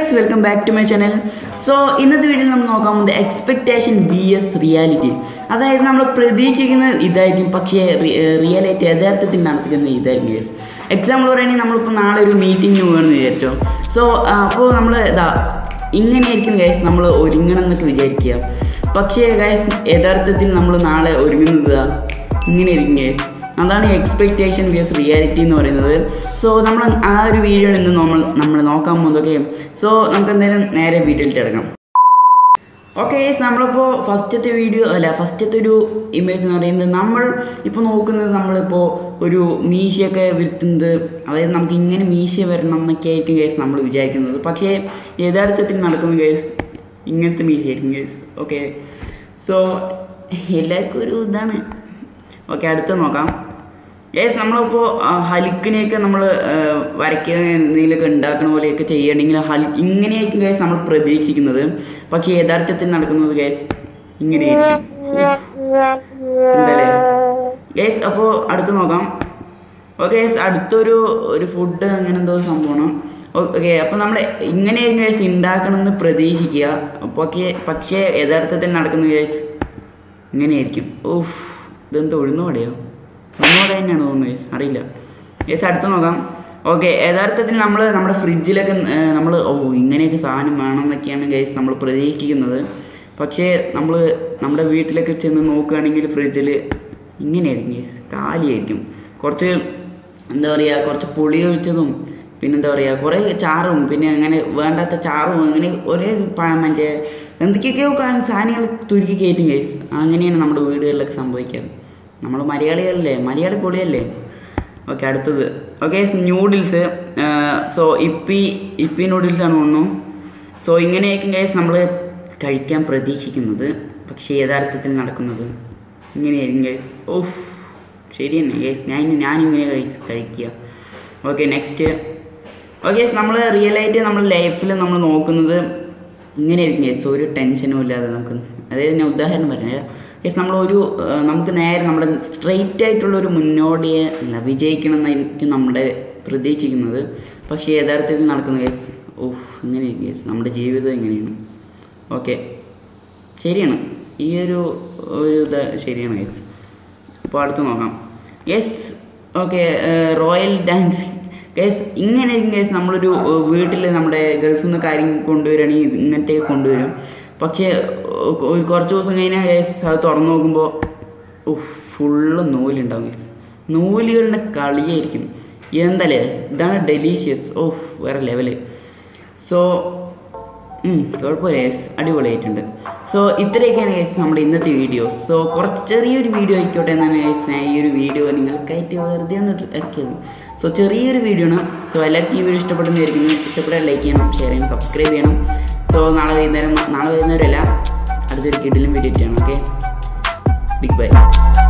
guys welcome back to my channel so ഇന്നത്തെ വീഡിയോയിൽ നമ്മൾ നോക്കാൻ പോകുന്നത് എക്സ്പെക്റ്റേഷൻ വി എസ് റിയാലിറ്റി അതായത് നമ്മൾ പ്രതീക്ഷിക്കുന്നത് ഇതായിരിക്കും പക്ഷേ റിയാലിറ്റി യഥാർത്ഥത്തിൽ നടത്തിക്കുന്നത് ഇതായിരിക്കും ഗൈസ് എക്സാമ്പിൾ പറയുകയാണെങ്കിൽ നമ്മളിപ്പോൾ നാളെ ഒരു മീറ്റിംഗിന് പോകണമെന്ന് വിചാരിച്ചോ സോ അപ്പോൾ നമ്മൾ ഇതാ ഇങ്ങനെയായിരിക്കും ഗൈസ് നമ്മൾ ഒരുങ്ങണം എന്നൊക്കെ വിചാരിക്കുക പക്ഷേ ഗൈസ് യഥാർത്ഥത്തിൽ നമ്മൾ നാളെ ഒരുങ്ങുന്നത് ദാ ഇങ്ങനെയായിരിക്കും ഗൈസ് അതാണ് എക്സ്പെക്റ്റേഷൻ വിയസ് റിയാലിറ്റി എന്ന് പറയുന്നത് സോ നമ്മൾ ആ ഒരു വീഡിയോ ഇന്ന് നമ്മൾ നമ്മൾ നോക്കാൻ പോകുന്നതൊക്കെ സോ നമുക്ക് എന്തായാലും നേരെ വീഡിയോയിലിട്ട് കിടക്കാം ഓക്കെ യെസ് നമ്മളിപ്പോൾ ഫസ്റ്റത്തെ വീഡിയോ അല്ല ഫസ്റ്റത്തെ ഒരു ഇമേജ് എന്ന് പറയുന്നത് നമ്മൾ ഇപ്പോൾ നോക്കുന്നത് നമ്മളിപ്പോൾ ഒരു മീശയൊക്കെ വരുത്തുന്നത് അതായത് നമുക്ക് ഇങ്ങനെ മീശ വരണം എന്നൊക്കെ ആയിരിക്കും കേസ് നമ്മൾ വിചാരിക്കുന്നത് പക്ഷേ യഥാർത്ഥത്തിൽ നടക്കുന്ന കേസ് ഇങ്ങനത്തെ മീശയായിരിക്കും കേസ് ഓക്കെ സോ എല്ലാവർക്കും ഒരു ഇതാണ് ഓക്കെ അടുത്ത് നോക്കാം ഏസ് നമ്മളിപ്പോൾ ഹലിക്കിനെയൊക്കെ നമ്മൾ വരയ്ക്കുക എന്തെങ്കിലുമൊക്കെ ഉണ്ടാക്കുന്ന പോലെയൊക്കെ ചെയ്യണമെങ്കിൽ ഹൽ ഇങ്ങനെയായിരിക്കും ഗൈസ് നമ്മൾ പ്രതീക്ഷിക്കുന്നത് പക്ഷേ യഥാർത്ഥത്തിൽ നടക്കുന്നത് ഗൈസ് ഇങ്ങനെയായിരിക്കും എന്തായാലേ ഗൈസ് അപ്പോൾ അടുത്ത് നോക്കാം ഓക്കെ ഗൈസ് അടുത്തൊരു ഒരു ഫുഡ് അങ്ങനെ എന്തോ സംഭവമാണ് ഓക്കെ അപ്പോൾ നമ്മൾ ഇങ്ങനെയായിരിക്കും ഗൈസ് ഉണ്ടാക്കണമെന്ന് പ്രതീക്ഷിക്കുക അപ്പോൾ ഓക്കെ പക്ഷേ യഥാർത്ഥത്തിൽ നടക്കുന്ന ഗൈസ് ഇങ്ങനെയായിരിക്കും ഓഫ് ഇതെന്താ ഉഴുന്നുവടയോ ഉഴുന്നുവട തന്നെയാണ് തോന്നുന്നത് യെസ് അറിയില്ല യെസ് അടുത്ത് നോക്കാം ഓക്കെ യഥാർത്ഥത്തിൽ നമ്മൾ നമ്മുടെ ഫ്രിഡ്ജിലൊക്കെ നമ്മൾ ഓ ഇങ്ങനെയൊക്കെ സാധനം വേണമെന്നൊക്കെയാണ് ഗൈസ് നമ്മൾ പ്രതീക്ഷിക്കുന്നത് പക്ഷേ നമ്മൾ നമ്മുടെ വീട്ടിലൊക്കെ ചെന്ന് നോക്കുകയാണെങ്കിൽ ഫ്രിഡ്ജിൽ ഇങ്ങനെയായിരിക്കും ഗൈസ് കാലിയായിരിക്കും കുറച്ച് എന്താ പറയുക കുറച്ച് പുളി ഒഴിച്ചതും പിന്നെന്താ പറയുക കുറേ ചാറും പിന്നെ അങ്ങനെ വേണ്ടാത്ത ചാറും അങ്ങനെ ഒരേ പ- മറ്റേ എന്തൊക്കെയൊക്കെയോ കാ- സാധനങ്ങൾ തുരുക്കി കയറ്റും കേസ് അങ്ങനെയാണ് നമ്മുടെ വീടുകളിലൊക്കെ സംഭവിക്കാറ് നമ്മൾ മലയാളികളല്ലേ മലയാളി പൊളിയല്ലേ ഓക്കെ അടുത്തത് ഓക്കെ ന്യൂഡിൽസ് സോ ഇപ്പി ഇപ്പി നൂഡിൽസാണ് തോന്നുന്നു സോ ഇങ്ങനെയൊക്കെ കേസ് നമ്മൾ കഴിക്കാൻ പ്രതീക്ഷിക്കുന്നത് പക്ഷേ യഥാർത്ഥത്തിൽ നടക്കുന്നത് ഇങ്ങനെയായിരിക്കും കേസ് ഓഫ് ശരി തന്നെ കേസ് ഞാൻ ഞാനിങ്ങനെ കഴി കഴിക്കുക ഓക്കെ നെക്സ്റ്റ് ഓക്കെ നമ്മൾ റിയലായിട്ട് നമ്മൾ ലൈഫിൽ നമ്മൾ നോക്കുന്നത് ഇങ്ങനെയായിരിക്കും കേസ് ഒരു ടെൻഷനും ഇല്ലാതെ നമുക്ക് അതായത് ഞാൻ ഉദാഹരണം പറഞ്ഞുതരാം കേസ് നമ്മളൊരു ആ, നമുക്ക് നേരെ നമ്മുടെ സ്ട്രെയിറ്റ് ആയിട്ടുള്ള ഒരു മുന്നോടിയെ അല്ല വിജയിക്കണം എന്നായിരിക്കും നമ്മുടെ പ്രതീക്ഷിക്കുന്നത് പക്ഷേ യഥാർത്ഥത്തിൽ നടക്കുന്ന കേസ് ഓഹ് ഇങ്ങനെയായിരിക്കും കേസ് നമ്മുടെ ജീവിതം ഇങ്ങനെയാണ് ഓക്കെ ശരിയാണ് ഈ ഒരു ഒരു ഇത് ശരിയാണ് കേസ് അപ്പോൾ അടുത്ത് നോക്കാം yes okay royal dance case ഇങ്ങനെ കേസ് നമ്മളൊരു വീട്ടിൽ നമ്മുടെ ഗൾഫിൽ നിന്ന് കാര്യം കൊണ്ടുവരികയാണെങ്കിൽ ഇങ്ങനത്തെ കൊണ്ടുവരും പക്ഷേ ഏർ, ഒരു കുറച്ച് ദിവസം കഴിഞ്ഞാൽ കേസ് അത് തുറന്നു നോക്കുമ്പോൾ ഫുള്ള് നൂലുണ്ടാവും കേസ് നൂലുകളുടെ കളിയായിരിക്കും എന്താല്ലേ ഇതാണ് ഡെലീഷ്യസ് ഓഹ് വേറെ ലെവല് സോ ഉം, കുഴപ്പമില്ല യെസ് അടിപൊളിയായിട്ടുണ്ട് സോ ഇത്രയൊക്കെയാണ് ഗൈസ് നമ്മുടെ ഇന്നത്തെ വീഡിയോ സോ കുറച്ച് ചെറിയൊരു വീഡിയോ ആയിക്കോട്ടെ എന്നാണ് ഗൈസ് ഞാൻ ഈ ഒരു വീഡിയോ നിങ്ങൾക്കായിട്ട് വെറുതെ ഒന്ന് ഇറക്കിയത് സോ ചെറിയൊരു വീഡിയോ ആണ് സോ എല്ലാവർക്കും ഈ വീഡിയോ ഇഷ്ടപ്പെടുന്ന വിചാരിക്കുന്നു ഇഷ്ടപ്പെട്ടാൽ ലൈക്ക് ചെയ്യണം ഷെയർ ചെയ്യണം സബ്സ്ക്രൈബ് ചെയ്യണം സോ നാളെ വൈകുന്നേരം നാളെ വൈകുന്നേരം അല്ല അടുത്തൊരു കിഡിലും വീഡിയോ ചെയ്യണം ഓക്കെ ബിഗ് ബൈ